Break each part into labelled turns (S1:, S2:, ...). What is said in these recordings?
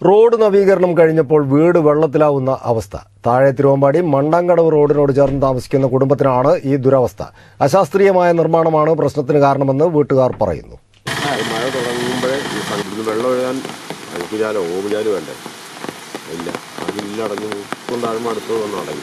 S1: road നവീകരണം കഴിഞ്ഞപ്പോൾ വീട് വെള്ളത്തിലാവുന്ന അവസ്ഥ താഴെ തിരുവമ്പാടി മണ്ടാങ്കടവ് റോഡിനോട് ചേർന്ന് താമസിക്കുന്ന കുടുംബത്തിനാണ് ഈ ദുരവസ്ഥ അശാസ്ത്രീയമായ നിർമ്മാണമാണ് പ്രശ്നത്തിന് കാരണമെന്ന് വീട്ടുകാർ പറയുന്നു
S2: ആ, ഈ മഴ തുടങ്ങുമ്പോഴേ ഈ സംഘത്തിന് വെള്ളം ഒഴുകാൻ അഴുക്കുചാലോ ഓവുചാലോ വേണ്ടേ ഇല്ല അതില്ലടഞ്ഞു കൊണ്ടാകുമ്പോൾ അടുത്തത് വന്ന് അടങ്ങി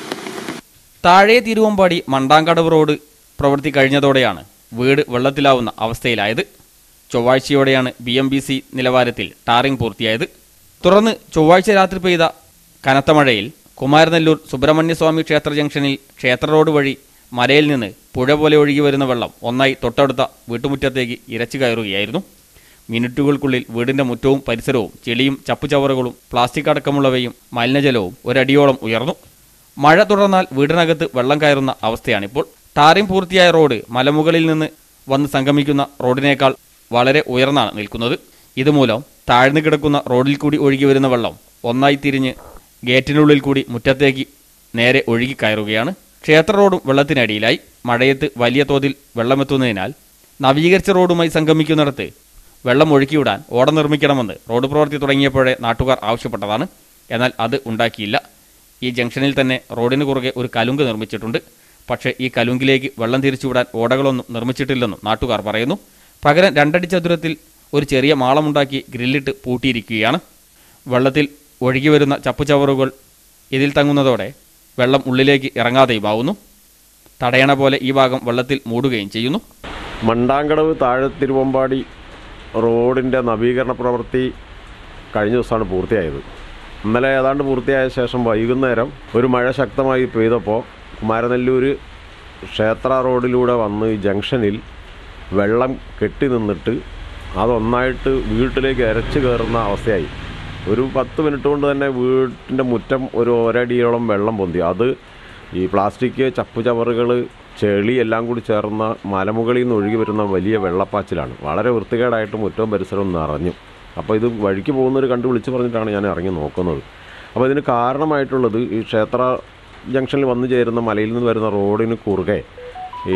S3: താഴെ തിരുവമ്പാടി മണ്ടാങ്കടവ് റോഡ് പ്രവൃത്തി കഴിഞ്ഞതോടെയാണ് വീട് വെള്ളത്തിലാവുന്ന അവസ്ഥയിലായത് ചൊവ്വാഴ്ചയോടെയാണ് ബി എം ബി സി നിലവാരത്തിൽ ടാറിംഗ് പൂർത്തിയായത് തുടർന്ന് ചൊവ്വാഴ്ച രാത്രി പെയ്ത കനത്ത മഴയിൽ കുമാരനെല്ലൂർ സുബ്രഹ്മണ്യസ്വാമി ക്ഷേത്ര ജംഗ്ഷനിൽ ക്ഷേത്ര റോഡ് വഴി മലയിൽ നിന്ന് പുഴ പോലെ ഒഴുകി വരുന്ന വെള്ളം ഒന്നായി തൊട്ടടുത്ത വീട്ടുമുറ്റത്തേക്ക് ഇരച്ചു കയറുകയായിരുന്നു മിനിറ്റുകൾക്കുള്ളിൽ വീടിന്റെ മുറ്റവും പരിസരവും ചെളിയും ചപ്പുചവറുകളും പ്ലാസ്റ്റിക് അടക്കമുള്ളവയും മലിനജലവും ഒരടിയോളം ഉയർന്നു മഴ തുടർന്നാൽ വീടിനകത്ത് വെള്ളം കയറുന്ന അവസ്ഥയാണിപ്പോൾ ടാറിംഗ് പൂർത്തിയായ റോഡ് മലമുകളിൽ നിന്ന് വന്ന് സംഗമിക്കുന്ന റോഡിനേക്കാൾ വളരെ ഉയർന്നാണ് നിൽക്കുന്നത് ഇതുമൂലം താഴ്ന്നു കിടക്കുന്ന റോഡിൽ കൂടി ഒഴുകി വരുന്ന വെള്ളം ഒന്നായി തിരിഞ്ഞ് ഗേറ്റിനുള്ളിൽ കൂടി മുറ്റത്തേക്ക് നേരെ ഒഴുകി കയറുകയാണ് ക്ഷേത്ര റോഡും വെള്ളത്തിനടിയിലായി മഴയത്ത് വലിയ തോതിൽ വെള്ളമെത്തുന്നതിനാൽ നവീകരിച്ച റോഡുമായി സംഗമിക്കുന്നിടത്ത് വെള്ളം ഒഴുക്കിവിടാൻ ഓട നിർമ്മിക്കണമെന്ന് റോഡ് പ്രവൃത്തി തുടങ്ങിയപ്പോഴേ നാട്ടുകാർ ആവശ്യപ്പെട്ടതാണ് എന്നാൽ അത് ഉണ്ടാക്കിയില്ല ഈ ജംഗ്ഷനിൽ തന്നെ റോഡിന് കുറുകെ ഒരു കലുങ്ക് നിർമ്മിച്ചിട്ടുണ്ട് പക്ഷേ ഈ കലുങ്കിലേക്ക് വെള്ളം തിരിച്ചുവിടാൻ ഓടകളൊന്നും നിർമ്മിച്ചിട്ടില്ലെന്നും നാട്ടുകാർ പറയുന്നു പകരം രണ്ടടി ചതുരത്തിൽ ഒരു ചെറിയ മാളമുണ്ടാക്കി ഗ്രില്ലിട്ട് പൂട്ടിയിരിക്കുകയാണ് വെള്ളത്തിൽ ഒഴുകി വരുന്ന ചപ്പുചവറുകൾ ഇതിൽ തങ്ങുന്നതോടെ വെള്ളം ഉള്ളിലേക്ക് ഇറങ്ങാതെയുമാവുന്നു തടയണ പോലെ ഈ ഭാഗം വെള്ളത്തിൽ മൂടുകയും ചെയ്യുന്നു
S2: മണ്ടാങ്കടവ് താഴെ തിരുവമ്പാടി റോഡിൻ്റെ നവീകരണ പ്രവൃത്തി കഴിഞ്ഞ ദിവസമാണ് പൂർത്തിയായത് ഇന്നലെ ഏതാണ്ട് പൂർത്തിയായ ശേഷം വൈകുന്നേരം ഒരു മഴ ശക്തമായി പെയ്തപ്പോൾ കുമാരനെല്ലൂർ ക്ഷേത്ര റോഡിലൂടെ വന്ന് ഈ ജംഗ്ഷനിൽ വെള്ളം കെട്ടി നിന്നിട്ട് അതൊന്നായിട്ട് വീട്ടിലേക്ക് ഇരച്ചു കയറുന്ന അവസ്ഥയായി ഒരു പത്ത് മിനിറ്റ് കൊണ്ട് തന്നെ വീട്ടിൻ്റെ മുറ്റം ഒരു ഒരടിയോളം വെള്ളം പൊന്തി അത് ഈ പ്ലാസ്റ്റിക് ചപ്പുചവറുകൾ ചെളി എല്ലാം കൂടി ചേർന്ന മലമുകളിൽ നിന്ന് ഒഴുകി വരുന്ന വലിയ വെള്ളപ്പാച്ചിലാണ് വളരെ വൃത്തികേടായിട്ട് മുറ്റവും പരിസരവും നിറഞ്ഞു അപ്പോൾ ഇത് വഴിക്ക് പോകുന്നവർ കണ്ടു വിളിച്ച് പറഞ്ഞിട്ടാണ് ഞാൻ ഇറങ്ങി നോക്കുന്നത് അപ്പോൾ ഇതിന് കാരണമായിട്ടുള്ളത് ഈ ക്ഷേത്ര ജംഗ്ഷനിൽ വന്നു ചേരുന്ന മലയിൽ നിന്ന് വരുന്ന റോഡിന് കുറുകെ ഈ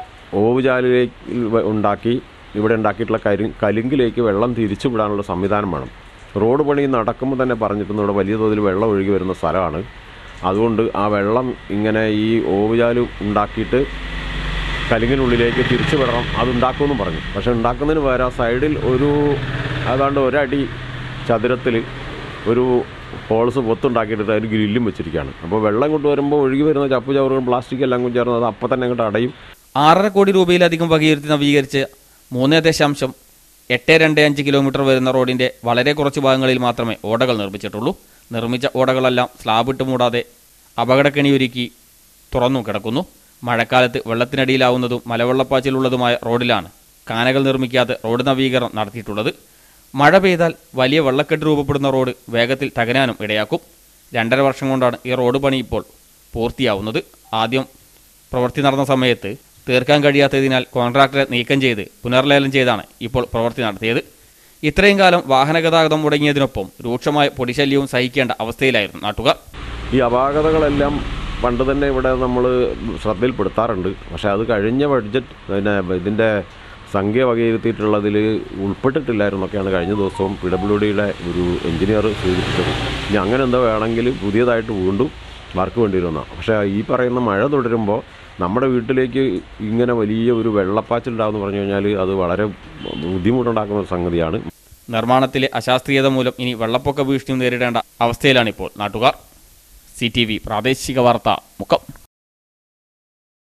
S2: ഓവുചാലിലേക്ക് ഉണ്ടാക്കി ഇവിടെ ഉണ്ടാക്കിയിട്ടുള്ള കരി കലുങ്കിലേക്ക് വെള്ളം തിരിച്ചു വിടാനുള്ള സംവിധാനം വേണം റോഡ് പണി നടക്കുമ്പോൾ തന്നെ പറഞ്ഞിട്ടുണ്ട് ഇവിടെ വലിയ തോതിൽ വെള്ളം ഒഴുകി വരുന്ന സ്ഥലമാണ് അതുകൊണ്ട് ആ വെള്ളം ഇങ്ങനെ ഈ ഓവുചാല് ഉണ്ടാക്കിയിട്ട് കലിങ്ങിനുള്ളിലേക്ക് തിരിച്ചു വിടണം അതുണ്ടാക്കുമെന്നും പറഞ്ഞു പക്ഷെ ഉണ്ടാക്കുന്നതിന് പകരം സൈഡിൽ ഒരു ഏതാണ്ട് ഒരടി ചതുരത്തിൽ ഒരു ഹോൾസ് പൊത്തുണ്ടാക്കിയിട്ട് അതിന് ഗ്രില്ലും വെച്ചിരിക്കുകയാണ് അപ്പോൾ വെള്ളം കൊണ്ട് വരുമ്പോൾ ഒഴുകി വരുന്ന ചപ്പു ചവറുകളും പ്ലാസ്റ്റിക് എല്ലാം കൂടി ചേർന്ന് അത് അപ്പം തന്നെ അങ്ങോട്ട് അടയും
S3: ആറര കോടി രൂപയിലധികം വകയിരുത്തി നവീകരിച്ച് മൂന്ന് ദശാംശം എട്ട് രണ്ട് അഞ്ച് കിലോമീറ്റർ വരുന്ന റോഡിന്റെ വളരെ കുറച്ച് ഭാഗങ്ങളിൽ മാത്രമേ ഓടകൾ നിർമ്മിച്ചിട്ടുള്ളൂ നിർമ്മിച്ച ഓടകളെല്ലാം സ്ലാബിട്ട് മൂടാതെ അപകടക്കെണിയൊരുക്കി തുറന്നു കിടക്കുന്നു മഴക്കാലത്ത് വെള്ളത്തിനടിയിലാവുന്നതും മലവെള്ളപ്പാച്ചിലുള്ളതുമായ റോഡിലാണ് കാനകൾ നിർമ്മിക്കാതെ റോഡ് നവീകരണം നടത്തിയിട്ടുള്ളത് മഴ പെയ്താൽ വലിയ വെള്ളക്കെട്ട് രൂപപ്പെടുന്ന റോഡ് വേഗത്തിൽ തകരാനും ഇടയാക്കും രണ്ടര വർഷം കൊണ്ടാണ് ഈ റോഡ് പണി ഇപ്പോൾ പൂർത്തിയാവുന്നത് ആദ്യം പ്രവൃത്തി നടന്ന സമയത്ത് തീർക്കാൻ കഴിയാത്തതിനാൽ കോൺട്രാക്ടറെ നീക്കം ചെയ്ത് പുനർലേലം ചെയ്താണ് ഇപ്പോൾ പ്രവൃത്തി നടത്തിയത് ഇത്രയും കാലം വാഹനഗതാഗതം മുടങ്ങിയതിനൊപ്പം രൂക്ഷമായ പൊടിശല്യവും സഹിക്കേണ്ട അവസ്ഥയിലായിരുന്നു നാട്ടുകാർ
S2: ഈ അപാകതകളെല്ലാം പണ്ട് തന്നെ ഇവിടെ നമ്മൾ ശ്രദ്ധയിൽപ്പെടുത്താറുണ്ട് പക്ഷേ അത് കഴിഞ്ഞ ബഡ്ജറ്റ് പിന്നെ ഇതിൻ്റെ സംഖ്യ വകയിരുത്തിയിട്ടുള്ളതിൽ ഉൾപ്പെട്ടിട്ടില്ലായിരുന്നൊക്കെയാണ് കഴിഞ്ഞ ദിവസവും പി ഡബ്ല്യു ഡിയുടെ ഒരു എഞ്ചിനീയർ സൂചിപ്പിച്ചത് ഇനി അങ്ങനെ എന്തോ വേണമെങ്കിൽ പുതിയതായിട്ട് വീണ്ടും വർക്ക് വേണ്ടി വരുന്ന പക്ഷേ ഈ പറയുന്ന മഴ തുടരുമ്പോൾ നമ്മുടെ വീട്ടിലേക്ക് ഇങ്ങനെ വലിയ ഒരു വെള്ളപ്പാച്ചിൽ ഉണ്ടാകുമെന്ന് പറഞ്ഞു കഴിഞ്ഞാൽ അത് വളരെ ബുദ്ധിമുട്ടുണ്ടാക്കുന്ന ഒരു സംഗതിയാണ്
S3: നിർമ്മാണത്തിലെ അശാസ്ത്രീയത മൂലം ഇനി വെള്ളപ്പൊക്ക ഭീഷണിയും നേരിടേണ്ട അവസ്ഥയിലാണിപ്പോൾ നാട്ടുകാർ സി ടി വി പ്രാദേശിക വാർത്ത മുക്കം